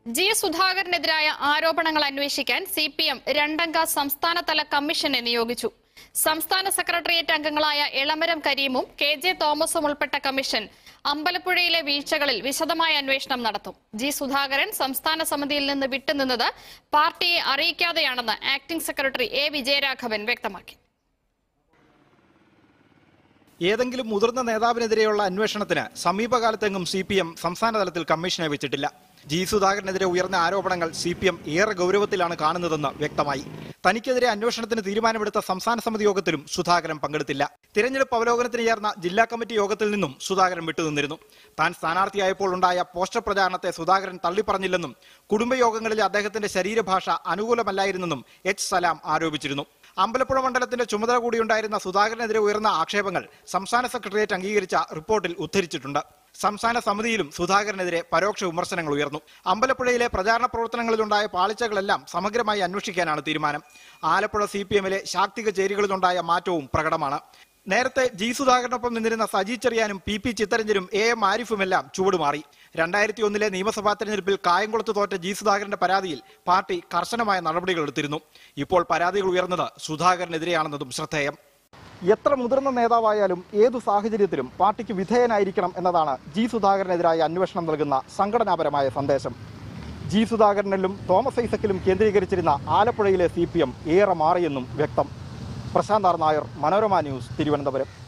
G സുധാകരനെതിരായ ആരോപണങ്ങൾ അന്വേഷിക്കാൻ C P M രണ്ടംഗ സംസ്ഥാനതല കമ്മീഷനെ നിയോഗിച്ചു സംസ്ഥാന സെക്രട്ടേറിയറ്റ് അംഗങ്ങളായ എളമരം കരീമും കെ ജെ തോമസും ഉൾപ്പെട്ട കമ്മീഷൻ അമ്പലപ്പുഴയിലെ വീഴ്ചകളിൽ വിശദമായ അന്വേഷണം നടത്തും ജി സുധാകരൻ സംസ്ഥാന സമിതിയിൽ നിന്ന് വിട്ടുനിന്നത് പാർട്ടിയെ അറിയിക്കാതെയാണെന്ന് ആക്ടിംഗ് സെക്രട്ടറി എ വിജയരാഘവൻ വ്യക്തമാക്കി ഏതെങ്കിലും മുതിർന്ന നേതാവിനെതിരെയുള്ള അന്വേഷണത്തിന് സമീപകാലത്തെങ്ങും സി പി എം സംസ്ഥാന തലത്തിൽ കമ്മീഷനെ വെച്ചിട്ടില്ല ജി സുധാകരനെതിരെ ഉയർന്ന ആരോപണങ്ങൾ സി പി എം ഏറെ ഗൗരവത്തിലാണ് കാണുന്നതെന്ന് വ്യക്തമായി തനിക്കെതിരെ അന്വേഷണത്തിന് തീരുമാനമെടുത്ത സംസ്ഥാന സമിതി യോഗത്തിലും സുധാകരൻ പങ്കെടുത്തില്ല തിരഞ്ഞെടുപ്പ് അവലോകനത്തിന് ചേർന്ന ജില്ലാ കമ്മിറ്റി യോഗത്തിൽ നിന്നും സുധാകരൻ വിട്ടുനിന്നിരുന്നു താൻ സ്ഥാനാർത്ഥിയായപ്പോൾ ഉണ്ടായ പോസ്റ്റർ പ്രചാരണത്തെ സുധാകരൻ തള്ളിപ്പറഞ്ഞില്ലെന്നും കുടുംബയോഗങ്ങളിലെ അദ്ദേഹത്തിന്റെ ശരീരഭാഷ അനുകൂലമല്ലായിരുന്നെന്നും എച്ച് സലാം ആരോപിച്ചിരുന്നു അമ്പലപ്പുഴ മണ്ഡലത്തിന്റെ ചുമതല കൂടിയുണ്ടായിരുന്ന സുധാകരനെതിരെ ഉയർന്ന ആക്ഷേപങ്ങൾ സംസ്ഥാന സെക്രട്ടേറിയറ്റ് അംഗീകരിച്ച റിപ്പോർട്ടിൽ ഉദ്ധരിച്ചിട്ടുണ്ട് സംസ്ഥാന സമിതിയിലും സുധാകരനെതിരെ പരോക്ഷ വിമർശനങ്ങൾ ഉയർന്നു അമ്പലപ്പുഴയിലെ പ്രചാരണ പ്രവർത്തനങ്ങളിലുണ്ടായ പാളിച്ചകളെല്ലാം സമഗ്രമായി അന്വേഷിക്കാനാണ് തീരുമാനം ആലപ്പുഴ സി പി എമ്മിലെ ശാക്തിക ചേരികളിലുണ്ടായ മാറ്റവും പ്രകടമാണ് നേരത്തെ ജി സുധാകരനൊപ്പം നിന്നിരുന്ന സജി ചെറിയാനും പി പി ചിത്തരഞ്ജനും എ എം ആരിഫുമെല്ലാം ചുവടുമാറി രണ്ടായിരത്തി ഒന്നിലെ നിയമസഭാ തെരഞ്ഞെടുപ്പിൽ കായംകുളത്ത് തോറ്റ ജി സുധാകരന്റെ പരാതിയിൽ പാർട്ടി കർശനമായ നടപടികൾ എടുത്തിരുന്നു ഇപ്പോൾ പരാതികൾ ഉയർന്നത് സുധാകരനെതിരെയാണെന്നതും ശ്രദ്ധേയം എത്ര മുതിർന്ന നേതാവായാലും ഏതു സാഹചര്യത്തിലും പാർട്ടിക്ക് വിധേയനായിരിക്കണം എന്നതാണ് ജി സുധാകരനെതിരായ അന്വേഷണം നൽകുന്ന സംഘടനാപരമായ സന്ദേശം ജി സുധാകരനിലും തോമസ് ഐസക്കിലും കേന്ദ്രീകരിച്ചിരുന്ന ആലപ്പുഴയിലെ സി പി എം ഏറെ മാറിയെന്നും വ്യക്തം പ്രശാന്ത് ആർ നായർ മനോരമ ന്യൂസ് തിരുവനന്തപുരം